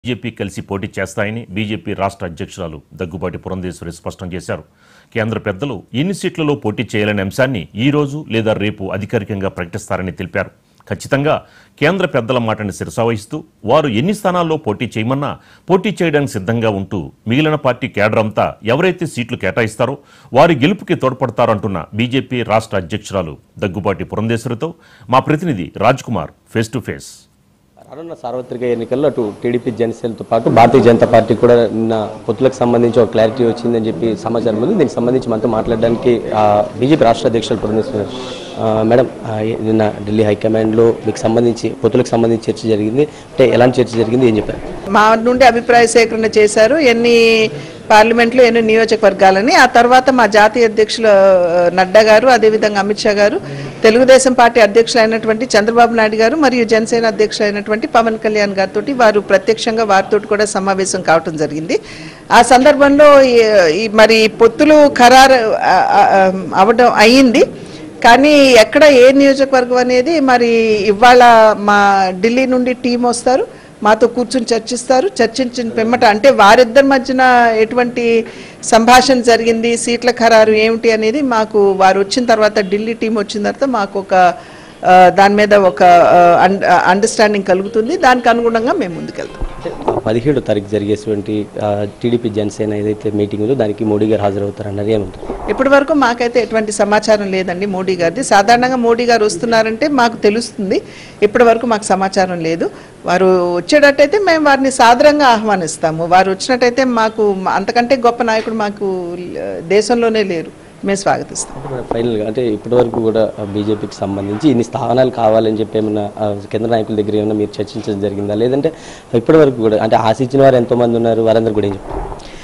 BJP కలిసి పోటీ చేస్తాయని బీజేపీ రాష్ట్ర అధ్యక్షురాలు దగ్గుబాటి పురంధేశ్వరి స్పష్టం చేశారు కేంద్ర పెద్దలు ఎన్ని సీట్లలో పోటీ చేయాలనే అంశాన్ని ఈ రోజు లేదా రేపు అధికారికంగా ప్రకటిస్తారని తెలిపారు ఖచ్చితంగా కేంద్ర పెద్దల మాటని శిరసావహిస్తూ వారు ఎన్ని స్థానాల్లో పోటీ చేయమన్నా పోటీ చేయడానికి సిద్ధంగా ఉంటూ మిగిలిన పార్టీ కేడర్ అంతా ఎవరైతే సీట్లు కేటాయిస్తారో వారి గెలుపుకి తోడ్పడతారో అంటున్న బీజేపీ రాష్ట్ర అధ్యక్షురాలు దగ్గుబాటి పురంధేశ్వరితో మా ప్రతినిధి Raj Kumar face to face రానున్న సార్వత్రిక ఎన్నికల్లో అటు టీడీపీ జనసేనతో పాటు భారతీయ జనతా పార్టీ కూడా నిన్న పొత్తులకు సంబంధించి ఒక క్లారిటీ వచ్చిందని చెప్పి సమాచారం ఉంది దీనికి సంబంధించి మనతో మాట్లాడడానికి ఆ, బీజేపీ రాష్ట్ర అధ్యక్షులు పురంధేశ్వరి ఆ, మేడం ఆ, నిన్న ఢిల్లీ హైకమాండ్లో మీకు సంబంధించి పొత్తులకు సంబంధించి చర్చ జరిగింది అంటే ఎలాంటి చర్చ జరిగింది ఏం చెప్పారు మా నుండి అభిప్రాయ సేకరణ చేశారు ఎన్ని పార్లమెంట్లో ఎన్ని నియోజకవర్గాలని ఆ తర్వాత మా జాతీయ అధ్యక్షులు ఆ, నడ్డా గారు అదేవిధంగా అమిత్ షా గారు తెలుగుదేశం పార్టీ అధ్యక్షులు అయినటువంటి చంద్రబాబు నాయుడు గారు మరియు జనసేన అధ్యక్షులు అయినటువంటి పవన్ కళ్యాణ్ గారితో వారు ప్రత్యక్షంగా వారితో కూడా సమావేశం కావటం జరిగింది ఆ సందర్భంలో ఈ- ఈ మరి పొత్తులు ఖరారు ఆ, ఆ, ఆ, అవడం అయ్యింది కానీ ఎక్కడ ఏ నియోజకవర్గం అనేది మరి ఇవాళ మా ఢిల్లీ నుండి టీం వస్తారు మాతో కూర్చుని చర్చిస్తారు చర్చించిన పిమ్మట అంటే వారిద్దరి మధ్యన ఎటువంటి సంభాషణ జరిగింది సీట్ల ఖరారు ఏమిటి అనేది మాకు వారు వచ్చిన తర్వాత ఢిల్లీ టీం వచ్చిన తర్వాత మాకు ఒక ఆ, దాని మీద ఒక అండర్స్టాండింగ్ కలుగుతుంది దానికి అనుగుణంగా మేము ముందుకెళ్తాం పదిహేడు తారీఖు జరిగేటువంటి ఆ, టీడీపీ జనసేన ఏదైతే మీటింగ్ ఉందో దానికి మోడీ గారు హాజరవుతారన్నది ఏమంటారు ఇప్పటి వరకు మాకైతే ఎటువంటి సమాచారం లేదండి మోడీ గారిది సాధారణంగా మోడీ గారు వస్తున్నారంటే మాకు తెలుస్తుంది ఇప్పటి వరకు మాకు సమాచారం లేదు వారు వచ్చేటట్టయితే మేము వారిని సాదరంగా ఆహ్వానిస్తాము వారు వచ్చినట్టయితే మాకు అంతకంటే గొప్ప నాయకుడు మాకు ఆ, దేశంలోనే లేరు మేము స్వాగతిస్తాం అంటే మన ఫైనల్గా అంటే ఇప్పటి వరకు కూడా బీజేపీకి సంబంధించి ఇన్ని స్థానాలు కావాలని చెప్పి ఏమన్నా ఆ, కేంద్ర నాయకుల దగ్గర ఏమన్నా మీరు చర్చించడం జరిగిందా లేదంటే ఇప్పటి వరకు కూడా అంటే ఆశించిన వారు ఎంతోమంది ఉన్నారు వారందరూ కూడా ఏం చెప్తారు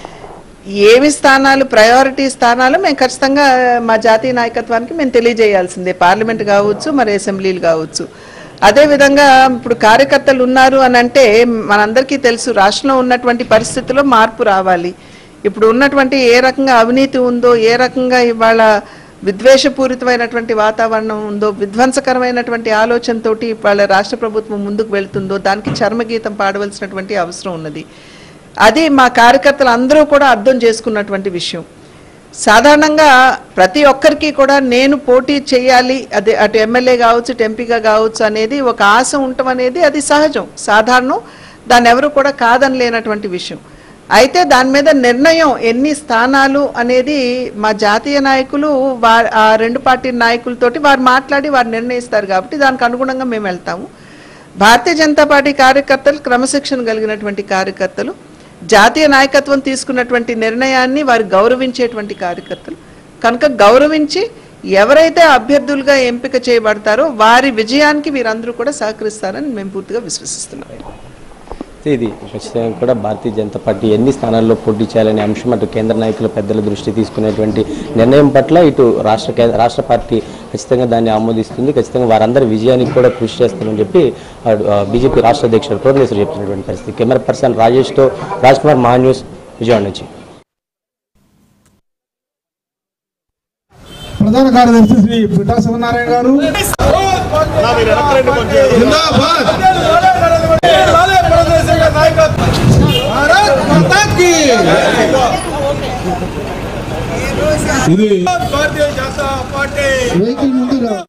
ఏమి స్థానాలు ప్రయారిటీ స్థానాలు మేము ఖచ్చితంగా మా జాతీయ నాయకత్వానికి మేము తెలియజేయాల్సిందే పార్లమెంట్ కావచ్చు మరి అసెంబ్లీలు కావచ్చు అదేవిధంగా ఇప్పుడు కార్యకర్తలు ఉన్నారు అని అంటే మనందరికీ తెలుసు రాష్ట్రంలో ఉన్నటువంటి పరిస్థితుల్లో మార్పు రావాలి ఇప్పుడు ఉన్నటువంటి ఏ రకంగా అవినీతి ఉందో ఏ రకంగా ఇవాళ విద్వేషపూరితమైనటువంటి వాతావరణం ఉందో విధ్వంసకరమైనటువంటి ఆలోచనతోటి ఇవాళ రాష్ట్ర ప్రభుత్వం ముందుకు వెళ్తుందో దానికి చర్మగీతం పాడవలసినటువంటి అవసరం ఉన్నది అది మా కార్యకర్తలు అందరూ కూడా అర్థం చేసుకున్నటువంటి విషయం సాధారణంగా ప్రతి ఒక్కరికి కూడా నేను పోటీ చేయాలి అదే అటు ఎమ్మెల్యే కావచ్చు ఇటు ఎంపీగా కావచ్చు అనేది ఒక ఆశ ఉండటం అనేది అది సహజం సాధారణం దాన్ని ఎవరు కూడా కాదని లేనటువంటి విషయం అయితే దాని మీద నిర్ణయం ఎన్ని స్థానాలు అనేది మా జాతీయ నాయకులు వా ఆ రెండు పార్టీ నాయకులతోటి వారు మాట్లాడి వారు నిర్ణయిస్తారు కాబట్టి దానికి అనుగుణంగా మేము వెళ్తాము భారతీయ జనతా పార్టీ కార్యకర్తలు క్రమశిక్షణ కలిగినటువంటి కార్యకర్తలు జాతీయ నాయకత్వం తీసుకున్నటువంటి నిర్ణయాన్ని వారు గౌరవించేటువంటి కార్యకర్తలు కనుక గౌరవించి ఎవరైతే అభ్యర్థులుగా ఎంపిక చేయబడతారో వారి విజయానికి వీరందరూ కూడా సహకరిస్తారని మేము పూర్తిగా విశ్వసిస్తున్నాం అయితే ఇది ఖచ్చితంగా కూడా భారతీయ జనతా పార్టీ ఎన్ని స్థానాల్లో పోటీ చేయాలనే అంశం అటు కేంద్ర నాయకుల పెద్దల దృష్టి తీసుకునేటువంటి నిర్ణయం పట్ల ఇటు రాష్ట్ర కేంద్ర రాష్ట్ర పార్టీ ఖచ్చితంగా దాన్ని ఆమోదిస్తుంది ఖచ్చితంగా వారందరి విజయానికి కూడా కృషి చేస్తామని చెప్పి అటు, ఆ, బీజేపీ రాష్ట్ర అధ్యక్షుడు పురంధేశ్వరి చెప్తున్నటువంటి పరిస్థితి కెమెరా పర్సన్ రాజేష్తో రాజ్ కుమార్ మహా న్యూస్ విజయవాడ నుంచి ప్రధాన కార్యదర్శి శ్రీ పిఠా శివనారాయణ గారు జిందాబాద్ భారత్ మాతా కీ ఇది భారతీయ జనతా పార్టీ వెహికల్ ముందు రా.